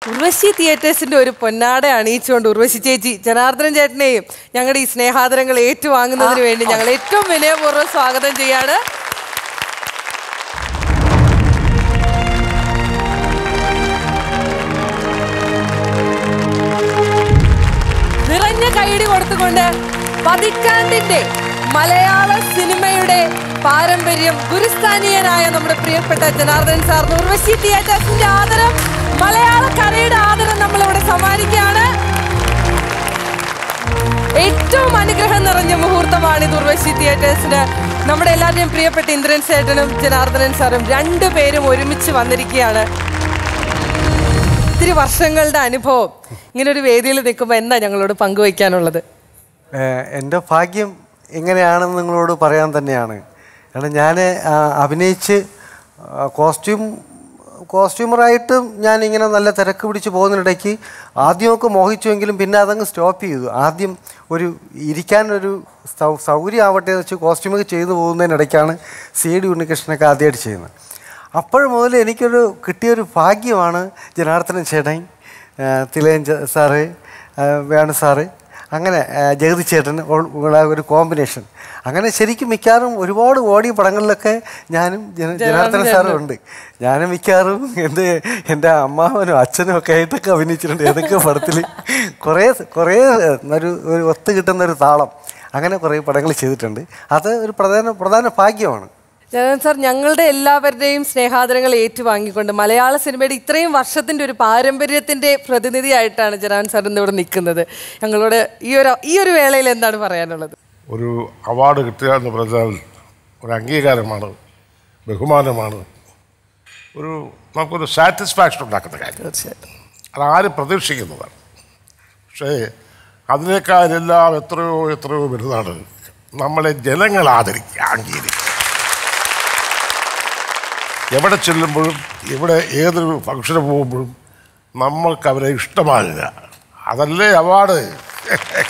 ഉർവശി തിയേറ്റേഴ്സിന്റെ ഒരു പൊന്നാട അണിയിച്ചുകൊണ്ട് ഉർവശി ചേച്ചി ജനാർദ്ദനൻ ചേട്ടനെയും ഞങ്ങളുടെ ഈ സ്നേഹാദരങ്ങൾ ഏറ്റുവാങ്ങുന്നതിന് വേണ്ടി ഞങ്ങൾ ഏറ്റവും വിനയപൂർവ്വം സ്വാഗതം ചെയ്യാണ് നിറഞ്ഞ കൈയടി കൊടുത്തുകൊണ്ട് പതിറ്റാണ്ടിന്റെ മലയാള സിനിമയുടെ പാരമ്പര്യം ഗുരുസ്ഥാനീയനായ നമ്മുടെ പ്രിയപ്പെട്ട ജനാർദ്ദൻ സാർ ഉർവശി തിയേറ്റേഴ്സിന്റെ ആദരം മലയാളക്കരയുടെ ആദരം നമ്മളിവിടെ സമ്മാനിക്കുകയാണ് ഏറ്റവും അനുഗ്രഹം നിറഞ്ഞ മുഹൂർത്തമാണ് ഇത് ഉർവശി തിയേറ്റേഴ്സിന് നമ്മുടെ എല്ലാവരുടെയും പ്രിയപ്പെട്ട ഇന്ദ്രൻ സേട്ടനും ജനാർദ്ദനൻ സാറും രണ്ടുപേരും ഒരുമിച്ച് വന്നിരിക്കുകയാണ് ഇത്തിരി വർഷങ്ങളുടെ അനുഭവം ഇങ്ങനെ ഒരു വേദിയിൽ നിൽക്കുമ്പോൾ എന്താ ഞങ്ങളോട് പങ്കുവയ്ക്കാനുള്ളത് ഏഹ് എൻ്റെ ഭാഗ്യം എങ്ങനെയാണെന്ന് നിങ്ങളോട് പറയാൻ തന്നെയാണ് കാരണം ഞാൻ അഭിനയിച്ച് കോസ്റ്റ്യൂം കോസ്റ്റ്യൂമറായിട്ടും ഞാൻ ഇങ്ങനെ നല്ല തിരക്ക് പിടിച്ച് പോകുന്നതിനിടയ്ക്ക് ആദ്യമൊക്കെ മോഹിച്ചുവെങ്കിലും പിന്നെ അതങ്ങ് സ്റ്റോപ്പ് ചെയ്തു ആദ്യം ഒരു ഇരിക്കാനൊരു സൗ സൗകര്യമാവട്ടെ എന്ന് വെച്ച് കോസ്റ്റ്യൂമൊക്കെ ചെയ്തു പോകുന്നതിനിടയ്ക്കാണ് സി ഡി ഉണ്ണികൃഷ്ണനൊക്കെ ആദ്യമായിട്ട് ചെയ്യുന്നത് അപ്പോൾ മുതൽ എനിക്കൊരു കിട്ടിയൊരു ഭാഗ്യമാണ് ജനാർദ്ദനൻ ചേട്ടൻ തിലയൻ ച- സാറ് ആ, വേണു സാറ് അങ്ങനെ ആ, ജഗതി ചേട്ടൻ ഉൾ- ഉള്ള ഒരു കോമ്പിനേഷൻ അങ്ങനെ ശരിക്കും മിക്കവാറും ഒരുപാട് ഓടിയ പടങ്ങളിലൊക്കെ ഞാനും ജന- ജനാർദ്ദന സാറും ഉണ്ട് ഞാനും മിക്കവാറും എൻ്റെ എൻ്റെ അമ്മാവനും അച്ഛനും ഒക്കെ ആയിട്ടൊക്കെ അഭിനയിച്ചിട്ടുണ്ട് ഏതൊക്കെ പടത്തിൽ കുറേ കുറേ ഒരു ഒരു ഒത്തു കിട്ടുന്ന ഒരു താളം അങ്ങനെ കുറേ പടങ്ങൾ ചെയ്തിട്ടുണ്ട് അത് ഒരു പ്രധാന പ്രധാന ഭാഗ്യമാണ് ജനൻ സാർ ഞങ്ങളുടെ എല്ലാവരുടെയും സ്നേഹാദരങ്ങൾ ഏറ്റുവാങ്ങിക്കൊണ്ട് മലയാള സിനിമയുടെ ഇത്രയും വർഷത്തിന്റെ ഒരു പാരമ്പര്യത്തിന്റെ പ്രതിനിധിയായിട്ടാണ് ജനാൻ സാർ ഇന്ന് ഇവിടെ നിൽക്കുന്നത് ഞങ്ങളോട് ഈ ഒരു ഈ ഒരു വേളയിൽ എന്താണ് പറയാനുള്ളത് ഒരു അവാർഡ് കിട്ടുക എന്ന് പറഞ്ഞാൽ ഒരു അംഗീകാരമാണ് ബഹുമാനമാണ് ഒരു നമുക്കൊരു സാറ്റിസ്ഫാക്ഷൻ ഉണ്ടാക്കുന്ന കാര്യം തീർച്ചയായിട്ടും അതാരും പ്രതീക്ഷിക്കുന്നതാണ് പക്ഷേ അതിനേക്കാളെല്ലാം എത്രയോ എത്രയോ വലുതാണ് നമ്മളെ ജനങ്ങൾ ആദരിക്കുക അംഗീകരിക്കുക എവിടെ ചെല്ലുമ്പോഴും എവിടെ ഏതൊരു ഫംഗ്ഷന് പോകുമ്പോഴും നമ്മൾക്ക് അവരെ ഇഷ്ടമാകുക അതല്ലേ അവാർഡ്